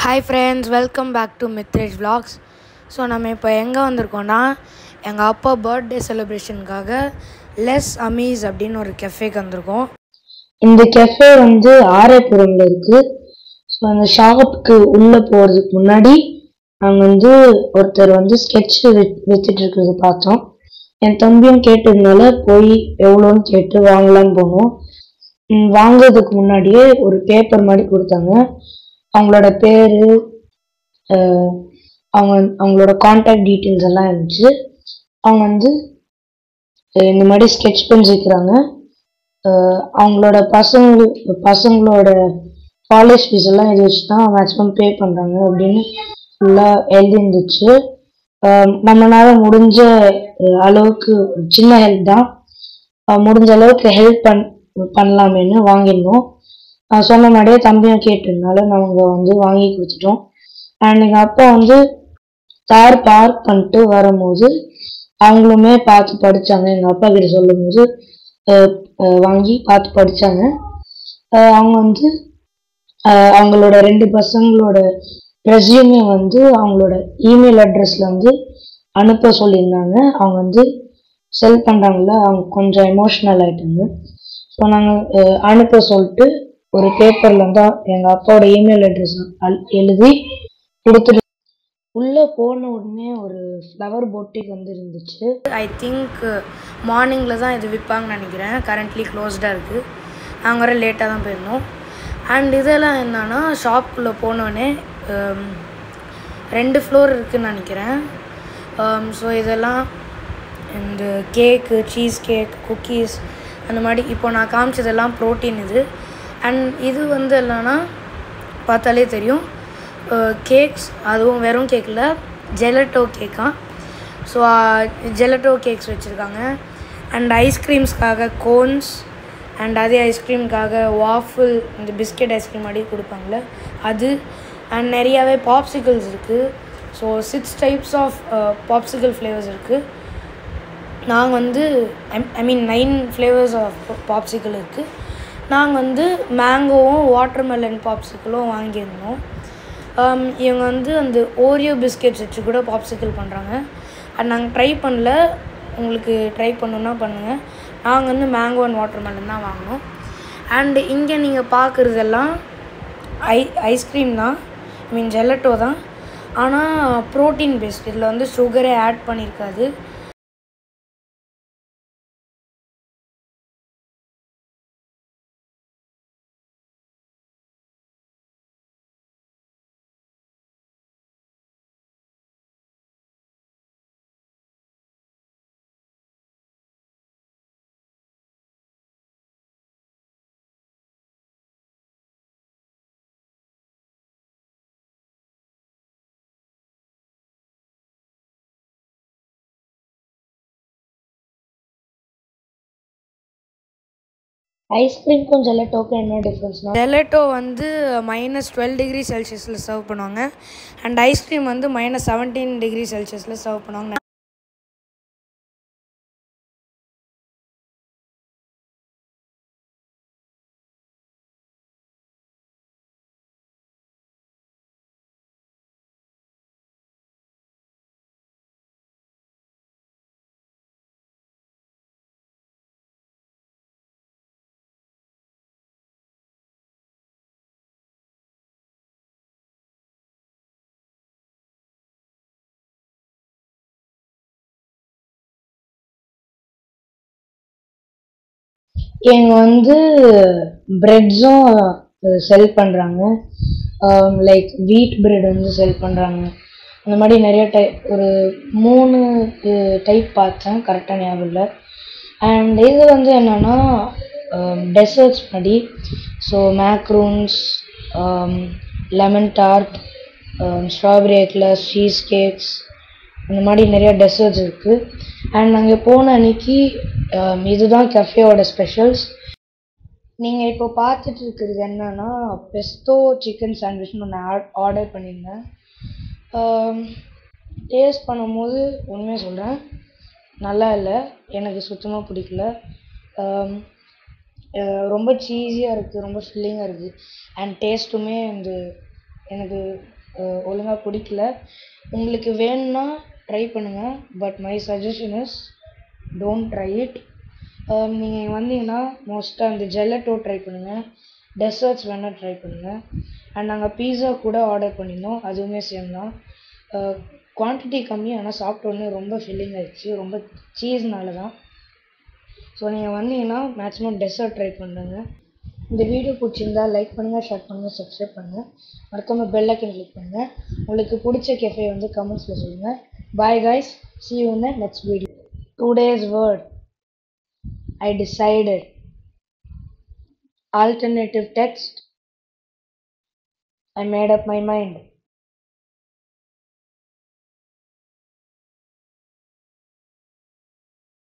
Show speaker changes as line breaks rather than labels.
hi friends welcome back to Mithresh vlogs so நம்ம இப்போ எங்கே வந்திருக்கோம்னா எங்கள் அப்பா பர்த்டே செலிப்ரேஷனுக்காக லெஸ் அமீஸ் அப்படின்னு ஒரு கெஃபேக்கு வந்திருக்கோம்
இந்த கெஃபே வந்து ஆரேபுரம்ல இருக்கு ஸோ அந்த ஷாப்புக்கு உள்ள போறதுக்கு முன்னாடி நாங்கள் வந்து ஒருத்தர் வந்து ஸ்கெட்ச் வச்சுட்டு இருக்கிறது பார்த்தோம் என் தம்பியும் கேட்டதுனால போய் எவ்வளோன்னு கேட்டு வாங்கலான்னு போனோம் ம், வாங்குறதுக்கு முன்னாடியே ஒரு பேப்பர் மாதிரி கொடுத்தாங்க அவங்களோட பேரு அஹ், அவங்க அவங்களோட கான்டாக்ட் டீட்டெயில்ஸ் எல்லாம் இருந்துச்சு அவங்க வந்து அஹ், இந்த மாதிரி ஸ்கெட்ச் பென்ஸ் வைக்கிறாங்க அஹ் அவங்களோட பசங்க பசங்களோட காலேஜ் ஃபீஸ் எல்லாம் இது வச்சு தான் மேக்ஸிமம் பே பண்ணுறாங்க அப்படின்னு ஃபுல்லாக எழுதிருந்துச்சு அஹ் நம்மளால முடிஞ்ச அஹ் அளவுக்கு ஒரு சின்ன ஹெல்ப் தான் அஹ் முடிஞ்ச அளவுக்கு ஹெல்ப் பண் பண்ணலாமேன்னு வாங்கியிருந்தோம் நான் சொன்ன மாதிரியே தம்பியும் கேட்டதுனால நாங்கள் வந்து வாங்கி கொடுத்துட்டோம் அண்ட் எங்கள் அப்பா வந்து கார் பார்க் பண்ணிட்டு வரும்போது அவங்களுமே பார்த்து படிச்சாங்க எங்கள் அப்பா கிட்ட சொல்லும்போது அஹ், அஹ், வாங்கி பார்த்து படிச்சாங்க அஹ், அவங்க வந்து அஹ், அவங்களோட ரெண்டு பசங்களோட ரெஸ்யூமே வந்து அவங்களோட இமெயில் அட்ரஸ்ல வந்து அனுப்ப சொல்லியிருந்தாங்க அவங்க வந்து செல் பண்றாங்கல்ல அவங்க கொஞ்சம் எமோஷ்னல் ஆயிட்டாங்க ஸோ நாங்கள் அனுப்ப சொல்லிட்டு ஒரு பேப்பர்ல வந்து எங்க அப்பாவோட இமெயில் அட்ரஸ் எழுதி கொடுத்துட்டு உள்ள போன உடனே ஒரு ஃப்ளவர் பொட்டிக் வந்து இருந்துச்சு
ஐ திங்க் மார்னிங்கில் தான் இது விற்பாங்கன்னு நினைக்கிறேன் கரண்ட்லி க்ளோஸ்டாக இருக்குது நாங்கள் வர லேட்டாக தான் போயிருந்தோம் அண்ட் இதெல்லாம் என்னன்னா ஷாப்புக்குள்ளே போனோடனே ரெண்டு ஃப்ளோர் இருக்குன்னு நினைக்கிறேன் ஸோ இதெல்லாம் இந்த கேக்கு சீஸ் கேக் குக்கீஸ் அந்த மாதிரி இப்போ நான் காமிச்சதெல்லாம் ப்ரோட்டீன் இது அண்ட் இது வந்து என்னன்னா பார்த்தாலே தெரியும் கேக்ஸ் அதுவும் வெறும் கேக்கில் ஜெலட்டோ கேக்கா ஸோ ஜெலட்டோ கேக்ஸ் வச்சுருக்காங்க அண்ட் ஐஸ்கிரீம்ஸ்க்காக கோன்ஸ் அண்ட் அதே ஐஸ்கிரீம்க்காக வாஃபிள் இந்த பிஸ்கெட் ஐஸ்கிரீம் மாதிரி கொடுப்பாங்களே அது அண்ட் நிறையாவே பாப்சிக்கல்ஸ் இருக்குது so six types of popsicle flavours இருக்குது நாங்கள் வந்து I mean nine flavours of popsicle இருக்குது நாங்கள் வந்து மேங்கோவும் வாட்டர்மெலன் பாப்சிக்கலும் வாங்கியிருந்தோம் Um, இவங்க வந்து அந்த ஓரியோ பிஸ்கெட்ஸ் வச்சு கூட பாப்சிக்கல் பண்ணுறாங்க அது நாங்கள் ட்ரை பண்ணல உங்களுக்கு ட்ரை பண்ணணுன்னா பண்ணுங்கள் நாங்கள் வந்து மேங்கோ அண்ட் வாட்டர்மெலன் தான் வாங்கினோம் அண்டு இங்கே நீங்கள் பார்க்குறதெல்லாம் ஐ ஐஸ்கிரீம் தான் ஐ மீன் ஜெலட்டோ தான் ஆனால் ப்ரோட்டீன் பேஸ்ட் இதில் வந்து சுகரே ஆட் பண்ணியிருக்காது
ஐஸ்கிரீம்க்கும் ஜெலட்டோக்கும் என்ன டிஃப்ரென்ஸ்னா
ஜெலட்டோ வந்து மைனஸ் டுவெல் டிகிரி செல்சியஸில் சர்வ் பண்ணுவாங்க அண்ட் ஐஸ்கிரீம் வந்து மைனஸ் செவன்டீன் டிகிரி செல்சியஸில் சர்வ் பண்ணுவாங்க
இவங்க வந்து பிரெட்ஸும் செல் பண்ணுறாங்க லைக் வீட் பிரெட் வந்து செல் பண்ணுறாங்க அந்த மாதிரி நிறைய டைப் ஒரு மூணு டைப் பார்த்தேன் கரெக்டாக ஞாபகம் இல்லை அண்ட் இது வந்து என்னென்னா டெசர்ட்ஸ் மாதிரி so macarons lemon tart strawberry eclairs cheese cakes அந்த மாதிரி நிறைய டெசர்ட்ஸ் இருக்குது அண்ட் நாங்கள் போன அன்னைக்கு um, இதுதான் கஃபேவோட ஸ்பெஷல்ஸ் நீங்கள் இப்போ பார்த்துட்டு இருக்கிறது என்னன்னா பெஸ்டோ சிக்கன் சாண்ட்விச்னு ஒன்று ஆர்டர் பண்ணியிருந்தேன் டேஸ்ட் பண்ணும்போது உண்மையாக சொல்கிறேன் நல்லா இல்லை எனக்கு சுத்தமாக பிடிக்கல Um, அஹ் ரொம்ப சீஸியாக இருக்குது ரொம்ப ஃபில்லிங்காக இருக்குது அண்ட் டேஸ்ட்டுமே வந்து எனக்கு
ஒழுங்காக பிடிக்கல உங்களுக்கு வேணும்னா ட்ரை பண்ணுங்கள் but my suggestion is don't try it நீங்கள் வந்தீங்கன்னா மோஸ்ட்டாக இந்த ஜெலட்டோ ட்ரை பண்ணுங்கள் டெசர்ட்ஸ் வேணால் ட்ரை பண்ணுங்கள் அண்ட் நாங்கள் பீஸா கூட ஆர்டர் பண்ணியிருந்தோம் அதுவுமே சேம் தான் குவான்டிட்டி கம்மி ஆனால் சாப்பிட்ட உடனே ரொம்ப ஃபில்லிங் ஆயிடுச்சு ரொம்ப சீஸ்னால தான் ஸோ நீங்கள் வந்தீங்கன்னா மேக்ஸிமம் டெசர்ட் ட்ரை பண்ணுங்க இந்த வீடியோ பிடிச்சிருந்தா லைக் பண்ணுங்கள் ஷேர் பண்ணுங்கள் சப்ஸ்கிரைப் பண்ணுங்கள் மறக்காமல் பெல் ஐக்கன் கிளிக் பண்ணுங்கள் உங்களுக்கு பிடிச்ச கெஃபே வந்து கமெண்ட்ஸில் சொல்லுங்கள் பாய் guys see you in the next video today's word I decided alternative text I made up my mind